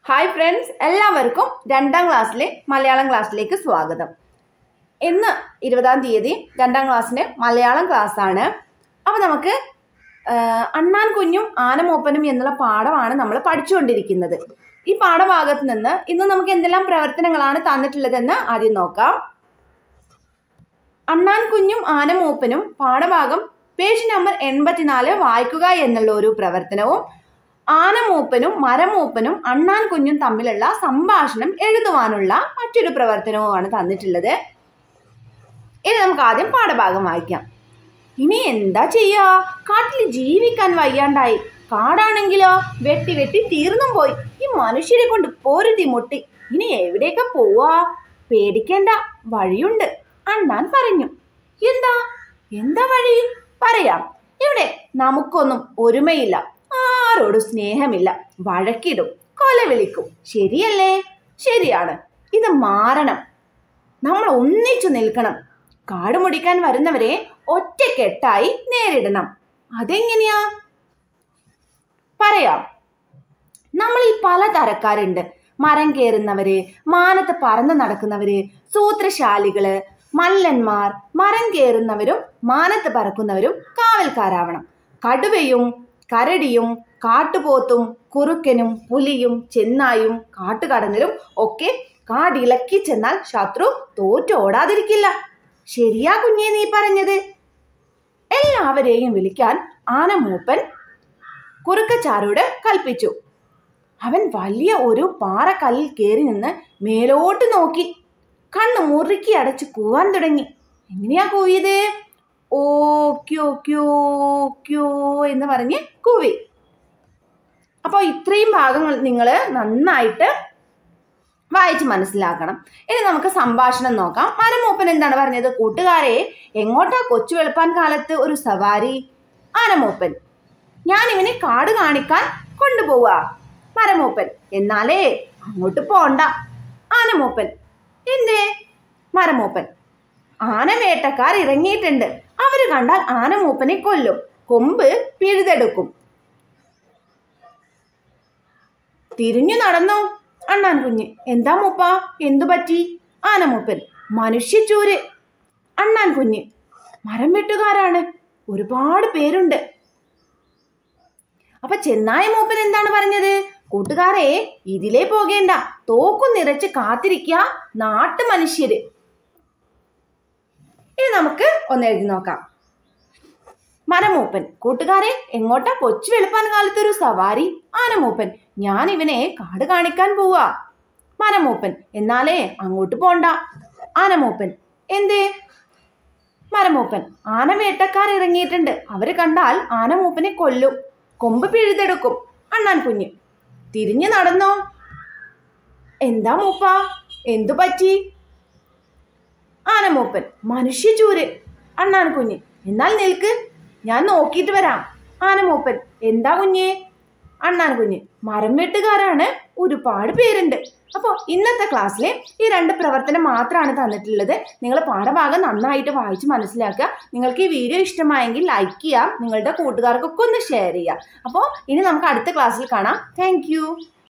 hi friends എല്ലാവർക്കും രണ്ടാം ക്ലാസ്സിലെ മലയാളം ക്ലാസ്സിലേക്ക് സ്വാഗതം ഇന്ന് ഇരുപതാം തീയതി രണ്ടാം ക്ലാസ്സിന് മലയാളം ക്ലാസ് ആണ് അപ്പോൾ നമുക്ക് ആ, അണ്ണാൻ കുഞ്ഞും ആനമൂപ്പനും എന്നുള്ള പാഠമാണ് നമ്മൾ പഠിച്ചുകൊണ്ടിരിക്കുന്നത് ഈ പാഠഭാഗത്ത് നിന്ന് ഇന്ന് നമുക്ക് എന്തെല്ലാം പ്രവർത്തനങ്ങളാണ് തന്നിട്ടുള്ളതെന്ന് ആദ്യം നോക്കാം അണ്ണാൻ കുഞ്ഞും ആനമൂപ്പനും പാഠഭാഗം പേജ് നമ്പർ എൺപത്തിനാല് വായിക്കുക എന്നുള്ള ഒരു പ്രവർത്തനവും ആനമൂപ്പനും മരമൂപ്പനും അണ്ണാൻ കുഞ്ഞും തമ്മിലുള്ള സംഭാഷണം എഴുതുവാനുള്ള മറ്റൊരു പ്രവർത്തനവുമാണ് തന്നിട്ടുള്ളത് ഇനി നമുക്ക് ആദ്യം പാഠഭാഗം വായിക്കാം ഇനി എന്താ ചെയ്യാ കാട്ടിൽ ജീവിക്കാൻ വയ്യാണ്ടായി കാടാണെങ്കിലോ വെട്ടി വെട്ടി തീർന്നും പോയി ഈ മനുഷ്യരെ കൊണ്ട് പൊരുതി മുട്ടി ഇനി എവിടേക്ക് പോവാ പേടിക്കേണ്ട വഴിയുണ്ട് അണ്ണാൻ പറഞ്ഞു എന്താ എന്താ വഴി പറയാം ഇവിടെ നമുക്കൊന്നും ഒരുമയില്ല ആരോടും സ്നേഹമില്ല വഴക്കിടും കൊല വിളിക്കും ശരിയല്ലേ ശരിയാണ് ഇത് മാറണം നമ്മൾ ഒന്നിച്ചു നിൽക്കണം കാട് മുടിക്കാൻ വരുന്നവരെ ഒറ്റക്കെട്ടായി നേരിടണം അതെങ്ങനെയാ പറയാം നമ്മളിൽ പല തരക്കാരുണ്ട് മരം കയറുന്നവര് മാനത്ത് പറന്ന് നടക്കുന്നവര് സൂത്രശാലികള് മല്ലന്മാർ മരം കയറുന്നവരും മാനത്ത് പറക്കുന്നവരും കാവൽക്കാരാവണം കടുവയും കരടിയും കാട്ടുപോത്തും കുറുക്കനും പുലിയും ചെന്നായും കാട്ടുകടന്നലും ഒക്കെ കാടിളക്കി ചെന്നാൽ ശത്രു തോറ്റോടാതിരിക്കില്ല ശരിയാ കുഞ്ഞേ നീ പറഞ്ഞത് എല്ലാവരെയും വിളിക്കാൻ ആനമൂപ്പൻ കുറുക്കച്ചാരോട് കൽപ്പിച്ചു അവൻ വലിയ ഒരു പാറക്കല്ലിൽ കയറി നിന്ന് മേലോട്ട് നോക്കി കണ്ണ് മുറുക്കി അടച്ച് കൂവാൻ തുടങ്ങി എങ്ങനെയാ കൂവിയത് ഓ ക്യോ ക്യോ ക്യോ എന്ന് പറഞ്ഞ് കൂവി അപ്പോൾ ഇത്രയും ഭാഗങ്ങൾ നിങ്ങൾ നന്നായിട്ട് വായിച്ച് മനസ്സിലാക്കണം ഇനി നമുക്ക് സംഭാഷണം നോക്കാം മരമൂപ്പൻ എന്താണ് പറഞ്ഞത് കൂട്ടുകാരെ എങ്ങോട്ടാ കൊച്ചു വെളുപ്പാൻ കാലത്ത് ഒരു സവാരി ആനമൂപ്പൻ ഞാൻ ഇവനെ കാട് കാണിക്കാൻ കൊണ്ടുപോവാ മരമൂപ്പൻ എന്നാലേ അങ്ങോട്ട് പോണ്ട ആനമൂപ്പൻ എന്തേ മരമൂപ്പൻ ആനവേട്ടക്കാർ ഇറങ്ങിയിട്ടുണ്ട് അവര് കണ്ടാൽ ആനമൂപ്പനെ കൊല്ലും കൊമ്പ് പിഴുതെടുക്കും തിരിഞ്ഞു നടന്നു അണ്ണാൻ കുഞ്ഞ് എന്താ മൂപ്പ എന്തു പറ്റി ആനമൂപ്പൻ മനുഷ്യച്ചൂര് അണ്ണാൻ കുഞ്ഞ് മരം വെട്ടുകാരാണ് ഒരുപാട് പേരുണ്ട് അപ്പൊ ചെന്നായ മൂപ്പൻ എന്താണ് പറഞ്ഞത് കൂട്ടുകാരെ ഇതിലേ പോകേണ്ട തോക്കും നിറച്ച് കാത്തിരിക്കുക നാട്ടു മനുഷ്യര് ഇനി നമുക്ക് ഒന്ന് എഴുതി നോക്കാം മരമൂപ്പൻ കൂട്ടുകാരെ എങ്ങോട്ടാ കൊച്ചു വെളുപ്പാൻ കാലത്ത് ഒരു സവാരി ആനമൂപ്പൻ ഞാൻ ഇവനെ കാട് കാണിക്കാൻ പോവാ മരമൂപ്പൻ എന്നാലേ അങ്ങോട്ട് പോണ്ട ആനമൂപ്പൻ എന്തേ മരമൂപ്പൻ ആന വേട്ടക്കാർ ഇറങ്ങിയിട്ടുണ്ട് അവര് കണ്ടാൽ ആനമൂപ്പനെ കൊല്ലും കൊമ്പ് പിഴുതെടുക്കും അണ്ണാൻ കുഞ്ഞ് തിരിഞ്ഞു നടന്നോ എന്താ മൂപ്പ എന്തു പറ്റി ആനമൂപ്പൻ മനുഷ്യചൂര് അണ്ണാൻ കുഞ്ഞ് എന്നാൽ നിൽക്ക് ഞാൻ നോക്കിയിട്ട് വരാം ആനമൂപ്പൻ എന്താ കുഞ്ഞേ അണ്ണാൻ കുഞ്ഞ് മരം വെട്ടുകാരാണ് ഒരുപാട് പേരുണ്ട് അപ്പോൾ ഇന്നത്തെ ക്ലാസ്സിൽ ഈ രണ്ട് പ്രവർത്തനം മാത്രമാണ് തന്നിട്ടുള്ളത് നിങ്ങൾ പാഠഭാഗം നന്നായിട്ട് വായിച്ച് മനസ്സിലാക്കുക നിങ്ങൾക്ക് ഈ വീഡിയോ ഇഷ്ടമായെങ്കിൽ ലൈക്ക് ചെയ്യാം നിങ്ങളുടെ കൂട്ടുകാർക്കൊക്കെ ഒന്ന് ഷെയർ ചെയ്യാം അപ്പോൾ ഇനി നമുക്ക് അടുത്ത ക്ലാസ്സിൽ കാണാം താങ്ക്